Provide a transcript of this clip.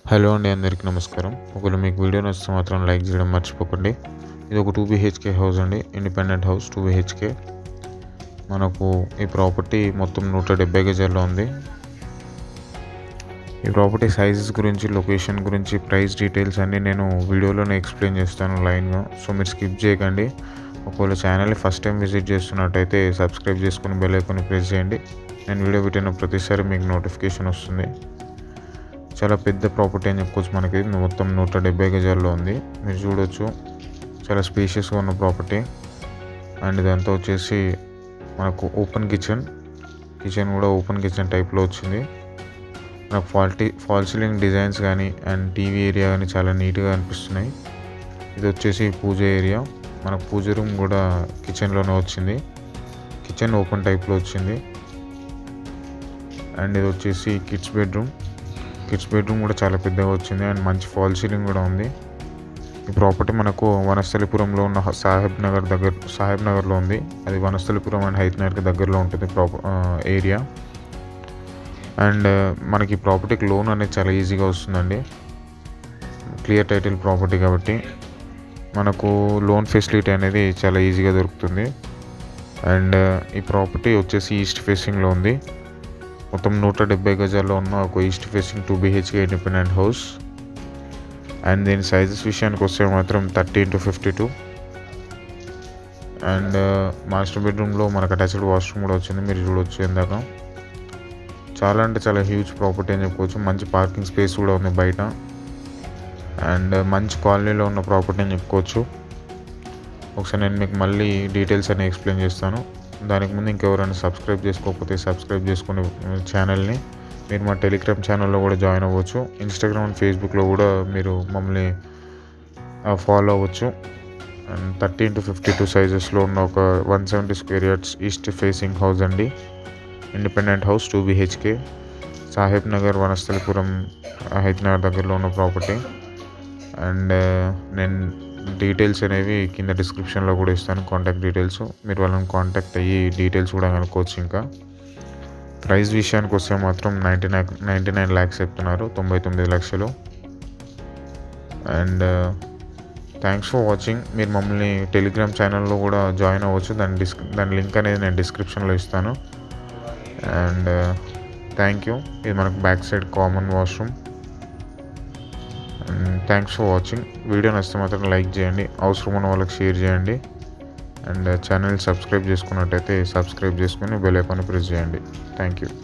hello అండి అందరికీ నమస్కారం ఒకవేళ మీకు వీడియో నచ్చితే మాత్రం లైక్ చేయడం మర్చిపోకండి ఇది ఒక టూ బీహెచ్కే హౌస్ అండి ఇండిపెండెంట్ హౌస్ టూ బీహెచ్కే మనకు ఈ ప్రాపర్టీ మొత్తం నూట డెబ్బై గజాల్లో ఉంది ఈ ప్రాపర్టీ సైజెస్ గురించి లొకేషన్ గురించి ప్రైస్ డీటెయిల్స్ అన్నీ నేను వీడియోలోనే ఎక్స్ప్లెయిన్ చేస్తాను లైన్గా సో మీరు స్కిప్ చేయకండి ఒకవేళ ఛానల్ని ఫస్ట్ టైం విజిట్ చేస్తున్నట్టయితే సబ్స్క్రైబ్ చేసుకుని బెల్ ఐకాన్ ప్రెస్ చేయండి నేను వీడియో పెట్టిన ప్రతిసారి మీకు నోటిఫికేషన్ వస్తుంది చాలా పెద్ద ప్రాపర్టీ అని చెప్పుకోవచ్చు మనకి ఇది మొత్తం నూట డెబ్బై గజాల్లో ఉంది మీరు చూడొచ్చు చాలా స్పేషియస్గా ఉన్న ప్రాపర్టీ అండ్ ఇదంతా వచ్చేసి మనకు ఓపెన్ కిచెన్ కిచెన్ కూడా ఓపెన్ కిచెన్ టైప్లో వచ్చింది మనకు ఫాల్టీ ఫాల్ సీలింగ్ డిజైన్స్ కానీ అండ్ టీవీ ఏరియా కానీ చాలా నీట్గా అనిపిస్తున్నాయి ఇది వచ్చేసి పూజ ఏరియా మనకు పూజ రూమ్ కూడా కిచెన్లోనే వచ్చింది కిచెన్ ఓపెన్ టైప్లో వచ్చింది అండ్ ఇది వచ్చేసి కిడ్స్ బెడ్రూమ్ కిడ్స్ బెడ్రూమ్ కూడా చాలా పెద్దగా వచ్చింది అండ్ మంచి ఫాల్ సీలింగ్ కూడా ఉంది ఈ ప్రాపర్టీ మనకు వనస్థలిపురంలో ఉన్న హ- సాహెబ్ నగర్ దగ్గర సాహెబ్ నగర్లో ఉంది అది వనస్థలిపురం అండ్ హైత్ నగర్కి దగ్గరలో ఉంటుంది ప్రాపర్ ఏరియా అండ్ మనకి ప్రాపర్టీకి లోన్ అనేది చాలా ఈజీగా వస్తుందండి క్లియర్ టైటిల్ ప్రాపర్టీ కాబట్టి మనకు లోన్ ఫెసిలిటీ అనేది చాలా ఈజీగా దొరుకుతుంది అండ్ ఈ ప్రాపర్టీ వచ్చేసి ఈస్ట్ ఫేసింగ్లో ఉంది మొత్తం నూట డెబ్బై గజాల్లో ఉన్న ఒక east facing two BHK independent house and దీని సైజెస్ విషయానికి వస్తే మాత్రం thirty into fifty two and master బెడ్రూమ్లో మనకు అటాచ్డ్ వాష్రూమ్ కూడా వచ్చింది మీరు చూడొచ్చు ఇందాక చాలా అంటే చాలా హ్యూజ్ ప్రాపర్టీ అని చెప్పుకోవచ్చు మంచి పార్కింగ్ స్పేస్ కూడా ఉంది బయట అండ్ మంచి కాలనీలో ఉన్న ప్రాపర్టీ అని చెప్పుకోవచ్చు ఒకసారి నేను మీకు మళ్ళీ డీటెయిల్స్ అన్ని ఎక్స్ప్లెయిన్ చేస్తాను దానికి ముందు ఇంకెవరైనా సబ్స్క్రైబ్ చేసుకోకపోతే సబ్స్క్రైబ్ చేసుకుని ఛానల్ని మీరు మా టెలిగ్రామ్ ఛానల్లో కూడా జాయిన్ అవ్వచ్చు ఇన్స్టాగ్రామ్ అండ్ ఫేస్బుక్లో కూడా మీరు మమ్మల్ని ఫాలో అవ్వచ్చు and thirty to fifty two సైజెస్లో ఉన్న ఒక one seventy square yards east facing house అండి independent house two BHK Saheb Nagar Vanasthalipuram Hyderabad దగ్గరలో ఉన్న ప్రాపర్టీ అండ్ నేను డీటెయిల్స్ అనేవి కింద డిస్క్రిప్షన్లో కూడా ఇస్తాను కాంటాక్ట్ డీటెయిల్స్ మీరు వాళ్ళని కాంటాక్ట్ అయ్యి డీటెయిల్స్ కూడా కనుక్కోవచ్చు ఇంకా ప్రైస్ విషయానికి వస్తే మాత్రం ninety nine ninety nine lakhs చెప్తున్నారు తొంభై తొమ్మిది లక్షలు అండ్ థ్యాంక్స్ ఫర్ వాచింగ్ మీరు మమ్మల్ని టెలిగ్రామ్ ఛానల్లో కూడా జాయిన్ అవ్వచ్చు దాని డిస్క్ దాని లింక్ అనేది నేను డిస్క్రిప్షన్లో ఇస్తాను అండ్ థ్యాంక్ యూ ఇది మనకు back side common washroom and thanks for watching video నచ్చితే మాత్రం లైక్ చేయండి అవసరం ఉన్న వాళ్ళకి షేర్ చేయండి అండ్ ఛానల్ సబ్స్క్రైబ్ చేసుకున్నట్టయితే సబ్స్క్రైబ్ చేసుకుని బెల్ ఐకాన్ ప్రెస్ చేయండి థ్యాంక్ యూ